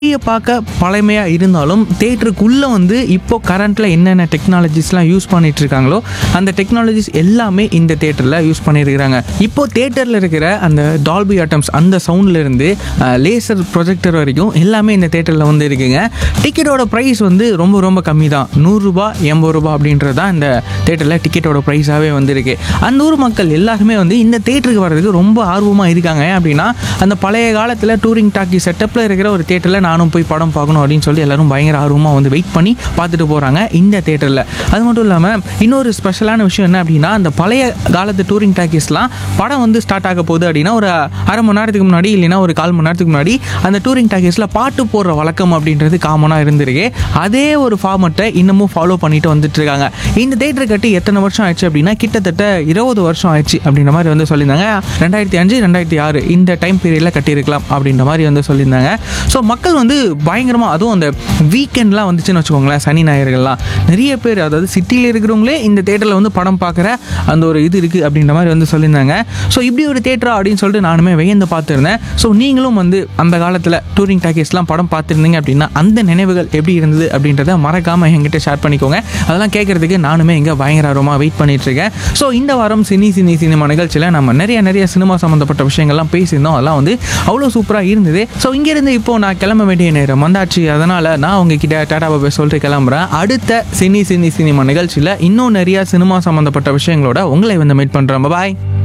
வெளியே பார்க்க பழமையாக இருந்தாலும் தேட்டருக்குள்ளே வந்து இப்போ கரண்ட்டில் என்னென்ன டெக்னாலஜிஸ்லாம் யூஸ் பண்ணிட்டு இருக்காங்களோ அந்த டெக்னாலஜிஸ் எல்லாமே இந்த தேட்டரில் யூஸ் பண்ணியிருக்கிறாங்க இப்போ தேட்டரில் இருக்கிற அந்த டால்பி ஆட்டம்ஸ் அந்த சவுண்ட்ல இருந்து லேசர் ப்ரொஜெக்டர் வரைக்கும் எல்லாமே இந்த தேட்டரில் வந்து இருக்குங்க டிக்கெட்டோட ப்ரைஸ் வந்து ரொம்ப ரொம்ப கம்மி தான் நூறுரூபா எண்பது ரூபா அப்படின்றது தான் இந்த தேட்டரில் டிக்கெட்டோட ப்ரைஸாகவே வந்திருக்கு அந்த ஊர் மக்கள் எல்லாருமே வந்து இந்த தேட்டருக்கு வர்றதுக்கு ரொம்ப ஆர்வமாக இருக்காங்க ஏன் அப்படின்னா அந்த பழைய காலத்தில் டூரிங் டாக்கி செட்டப்பில் இருக்கிற ஒரு தேட்டரில் நானும் போய் படம் பார்க்கணும் அப்படின்னு சொல்லி எல்லாரும் பயங்கர ஆர்வமாக வந்து வெயிட் பண்ணி பார்த்துட்டு போகிறாங்க இந்த தேட்டரில் அது மட்டும் இல்லாமல் இன்னொரு ஸ்பெஷலான விஷயம் என்ன அப்படின்னா அந்த பழைய காலத்து டூரிங் டாக்கீஸ்லாம் படம் வந்து ஸ்டார்ட் ஆக போகுது அப்படின்னா ஒரு அரை மணி நேரத்துக்கு முன்னாடி இல்லைன்னா ஒரு கால் மணி நேரத்துக்கு முன்னாடி அந்த டூரிங் டாக்கீஸில் பாட்டு போடுற வழக்கம் அப்படின்றது காமனாக இருந்திருக்கு அதே ஒரு ஃபார்மெட்டை இன்னமும் ஃபாலோ பண்ணிட்டு வந்துட்டு இருக்காங்க இந்த தேட்டர் கட்டி எத்தனை வருஷம் ஆயிடுச்சு அப்படின்னா கிட்டத்தட்ட இருபது வருஷம் ஆயிடுச்சு அப்படின்ற மாதிரி வந்து சொல்லியிருந்தாங்க ரெண்டாயிரத்தி அஞ்சு ரெண்டாயிரத்தி ஆறு இந்த டைம் பீரியடில் கட்டியிருக்கலாம் அப்படின்ற மாதிரி வந்து சொல்லியிருந்தாங்க ஸோ மக்கள் வந்து பயங்கரமாக அதுவும் அந்த வீக்கெண்ட்லாம் வந்துச்சுன்னு வச்சுக்கோங்களேன் சனி ஞாயிறுகள்லாம் நிறைய பேர் அதாவது சிட்டியில் இருக்கிறவங்களே இந்த தேட்டரில் வந்து படம் பார்க்குற அந்த ஒரு இது இருக்குது அப்படின்ற மாதிரி வந்து சொல்லியிருந்தாங்க ஸோ இப்படி ஒரு தேட்டரா அப்படின்னு சொல்லிட்டு நானுமே வியந்து பார்த்துருந்தேன் ஸோ நீங்களும் வந்து அந்த காலத்தில் டூரிங் டாக்கீஸ்லாம் படம் பார்த்துருந்தீங்க அப்படின்னா அந்த நினைவுகள் எப்படி இருந்தது அப்படின்றத மறக்காமல் என்கிட்ட ஷேர் பண்ணிக்கோங்க அதெல்லாம் கேட்குறதுக்கு நானுமே இங்கே பயங்கர ஆர்வமாக வெயிட் பண்ணிட்டு இருக்கேன் ஸோ இந்த வாரம் சினி சினி சினிமா நிகழ்ச்சியில் நம்ம நிறைய நிறைய சினிமா சம்மந்தப்பட்ட விஷயங்கள்லாம் பேசியிருந்தோம் அதெல்லாம் வந்து அவ்வளோ சூப்பராக இருந்தது ஸோ இங்கேருந்து இப்போ நான் கிளம்ப வேண்டிய நேரம் வந்தாச்சு அதனால் நான் உங்ககிட்ட டாடா பாபா சொல்லிட்டு கிளம்புறேன் அடுத்த சினி சினி சினிமா நிகழ்ச்சியில் இன்னும் நிறைய சினிமா சம்மந்தப்பட்ட விஷயங்களோட உங்களை வந்து மீட் பண்ணுறேன் பாய்